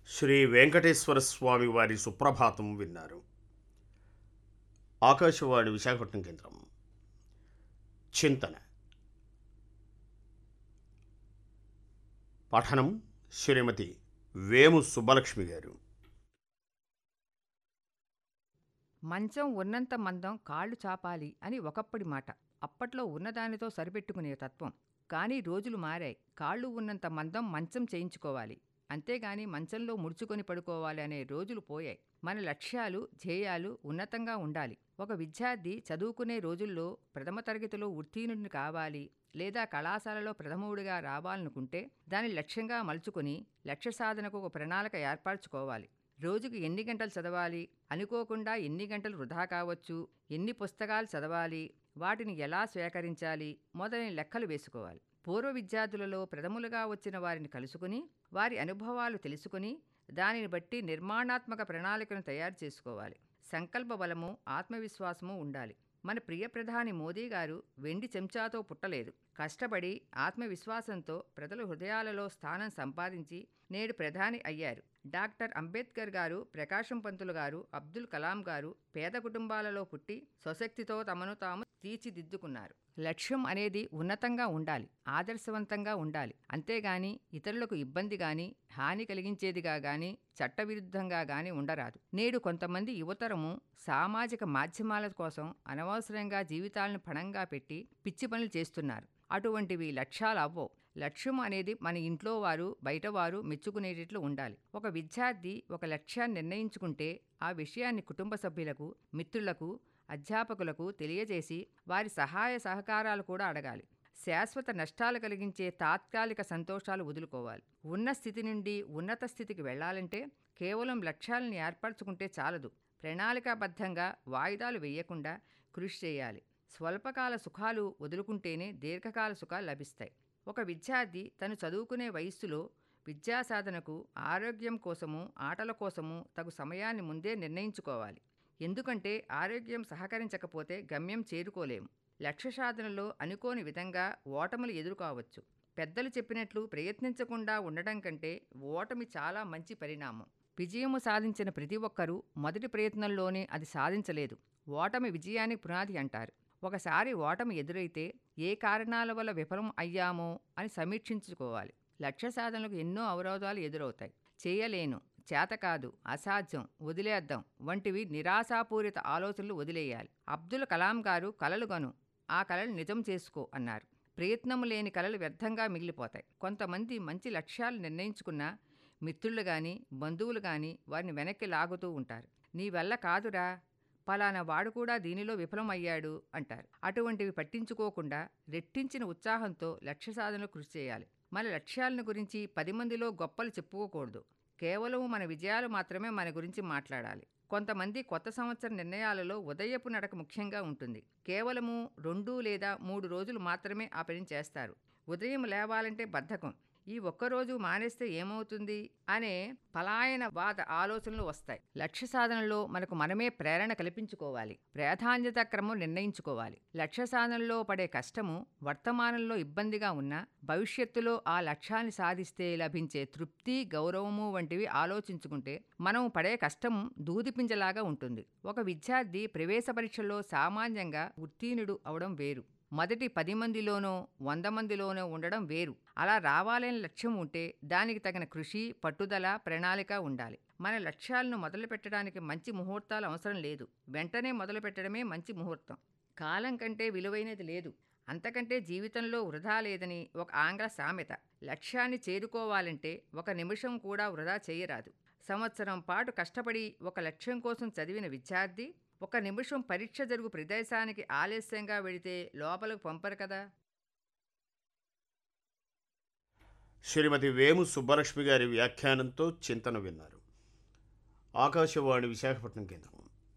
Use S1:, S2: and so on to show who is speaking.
S1: శ్రీ వెంకటేశ్వర స్వామి వారి సుప్రభాతం విన్నారు ఆకాశవాణి విశాఖపట్నం కేంద్రం చింతన పఠనం శ్రీమతి వేము సుబ్బలక్ష్మి గారు
S2: మంచం ఉన్నంత మందం కాళ్ళు చాపాలి అని ఒకప్పటి మాట అప్పట్లో ఉన్నదానితో సరిపెట్టుకునే తత్వం కానీ రోజులు మారాయి కాళ్ళు ఉన్నంత మందం మంచం చేయించుకోవాలి అంతేగాని మంచంలో ముడుచుకొని పడుకోవాలి అనే రోజులు పోయాయి మన లక్ష్యాలు ధ్యేయాలు ఉన్నతంగా ఉండాలి ఒక విద్యార్థి చదువుకునే రోజుల్లో ప్రథమ తరగతిలో ఉత్తీర్ణుడిని కావాలి లేదా కళాశాలలో ప్రథముడిగా రావాలనుకుంటే దాని లక్ష్యంగా మలుచుకొని లక్ష్య సాధనకు ఒక ప్రణాళిక ఏర్పరచుకోవాలి రోజుకు ఎన్ని గంటలు చదవాలి అనుకోకుండా ఎన్ని గంటలు వృధా కావచ్చు ఎన్ని పుస్తకాలు చదవాలి వాటిని ఎలా స్వీకరించాలి మొదలైన లెక్కలు వేసుకోవాలి పూర్వ విద్యార్థులలో ప్రథములుగా వచ్చిన వారిని కలుసుకుని వారి అనుభవాలు తెలుసుకుని దానిని బట్టి నిర్మాణాత్మక ప్రణాళికను తయారు చేసుకోవాలి సంకల్ప బలము ఆత్మవిశ్వాసము ఉండాలి మన ప్రియ ప్రధాని మోదీ గారు వెండి చెంచాతో పుట్టలేదు కష్టపడి ఆత్మవిశ్వాసంతో ప్రజల హృదయాలలో స్థానం సంపాదించి నేడు ప్రధాని అయ్యారు డాక్టర్ అంబేద్కర్ గారు ప్రకాశం పంతులు గారు అబ్దుల్ కలాం గారు పేద కుటుంబాలలో పుట్టి స్వశక్తితో తమను తాము తీర్చిదిద్దుకున్నారు లక్ష్యం అనేది ఉన్నతంగా ఉండాలి ఆదర్శవంతంగా ఉండాలి అంతేగాని ఇతరులకు ఇబ్బంది గాని హాని కలిగించేదిగా గాని చట్టవిరుద్ధంగా గాని ఉండరాదు నేడు కొంతమంది యువతరము సామాజిక మాధ్యమాల కోసం అనవసరంగా జీవితాలను పణంగా పెట్టి పిచ్చి పనులు చేస్తున్నారు అటువంటివి లక్ష్యాలు అవ్వవు లక్ష్యం అనేది మన ఇంట్లో వారు బయటవారు మెచ్చుకునేటట్లు ఉండాలి ఒక విద్యార్థి ఒక లక్ష్యాన్ని నిర్ణయించుకుంటే ఆ విషయాన్ని కుటుంబ సభ్యులకు మిత్రులకు అధ్యాపకులకు తెలియజేసి వారి సహాయ సహకారాలు కూడా అడగాలి శాశ్వత నష్టాలు కలిగించే తాత్కాలిక సంతోషాలు వదులుకోవాలి ఉన్న స్థితి నుండి ఉన్నత స్థితికి వెళ్ళాలంటే కేవలం లక్ష్యాలను ఏర్పరచుకుంటే చాలదు ప్రణాళికాబద్ధంగా వాయిదాలు వేయకుండా కృషి చేయాలి స్వల్పకాల సుఖాలు వదులుకుంటేనే దీర్ఘకాల సుఖాలు లభిస్తాయి ఒక విద్యార్థి తను చదువుకునే వయస్సులో విద్యా సాధనకు ఆరోగ్యం కోసము ఆటల కోసము తగు సమయాన్ని ముందే నిర్ణయించుకోవాలి ఎందుకంటే ఆరోగ్యం సహకరించకపోతే గమ్యం చేరుకోలేము లక్ష్య సాధనలో అనుకోని విధంగా ఓటములు ఎదుర్కోవచ్చు పెద్దలు చెప్పినట్లు ప్రయత్నించకుండా ఉండడం కంటే ఓటమి చాలా మంచి పరిణామం విజయము సాధించిన ప్రతి ఒక్కరూ మొదటి ప్రయత్నంలోనే అది సాధించలేదు ఓటమి విజయానికి పునాది అంటారు ఒకసారి ఓటమి ఎదురైతే ఏ కారణాల వల్ల విఫలం అయ్యామో అని సమీక్షించుకోవాలి లక్ష్య సాధనలకు ఎన్నో అవరోధాలు ఎదురవుతాయి చేయలేను చేత కాదు అసాధ్యం వదిలేద్దాం వంటివి నిరాశాపూరిత ఆలోచనలు వదిలేయాలి అబ్దుల్ కలాం గారు కలలుగను ఆ కలలు నిజం చేసుకో అన్నారు ప్రయత్నం లేని కలలు వ్యర్థంగా మిగిలిపోతాయి కొంతమంది మంచి లక్ష్యాలు నిర్ణయించుకున్న మిత్రులు కానీ బంధువులు కానీ వారిని వెనక్కి లాగుతూ ఉంటారు నీ వల్ల కాదురా పలానా వాడు కూడా దీనిలో విఫలమయ్యాడు అంటారు అటువంటివి పట్టించుకోకుండా రెట్టించిన ఉత్సాహంతో లక్ష్య సాధనలు కృషి చేయాలి మన లక్ష్యాలను గురించి పది మందిలో గొప్పలు చెప్పుకోకూడదు కేవలం మన విజయాలు మాత్రమే మన గురించి మాట్లాడాలి కొంతమంది కొత్త సంవత్సర నిర్ణయాలలో ఉదయపు నడక ముఖ్యంగా ఉంటుంది కేవలము రెండు లేదా మూడు రోజులు మాత్రమే ఆ పని చేస్తారు ఉదయం లేవాలంటే బద్ధకం ఈ ఒక్కరోజు మానేస్తే ఏమవుతుంది అనే పలాయన వాద ఆలోచనలు వస్తాయి లక్ష్య సాధనలో మనకు మనమే ప్రేరణ కల్పించుకోవాలి ప్రాధాన్యత క్రమం నిర్ణయించుకోవాలి లక్ష్య సాధనలో పడే కష్టము వర్తమానంలో ఇబ్బందిగా ఉన్నా భవిష్యత్తులో ఆ లక్ష్యాన్ని సాధిస్తే లభించే తృప్తి గౌరవము వంటివి ఆలోచించుకుంటే మనం పడే కష్టం దూదిపింజలాగా ఉంటుంది ఒక విద్యార్థి ప్రవేశ పరీక్షల్లో సామాన్యంగా ఉత్తీర్ణుడు అవడం వేరు మొదటి పది మందిలోనో వంద మందిలోనో ఉండడం వేరు అలా రావాలని లక్ష్యం ఉంటే దానికి తగిన కృషి పట్టుదల ప్రణాళిక ఉండాలి మన లక్ష్యాలను మొదలు పెట్టడానికి మంచి ముహూర్తాలు అవసరం లేదు వెంటనే మొదలు పెట్టడమే మంచి ముహూర్తం కాలం కంటే విలువైనది లేదు అంతకంటే జీవితంలో వృధా లేదని ఒక ఆంగ్ల సామెత లక్ష్యాన్ని చేరుకోవాలంటే ఒక నిమిషం కూడా వృధా చేయరాదు సంవత్సరం పాటు కష్టపడి ఒక లక్ష్యం కోసం చదివిన విద్యార్థి ఒక నిమిషం పరీక్ష జరుగు ప్రదేశానికి ఆలస్యంగా వెళితే లోపలకు పంపరు కదా
S1: శ్రీమతి వేము సుబ్బలక్ష్మి గారి వ్యాఖ్యానంతో చింతన విన్నారు ఆకాశవాణి విశాఖపట్నం కేంద్రం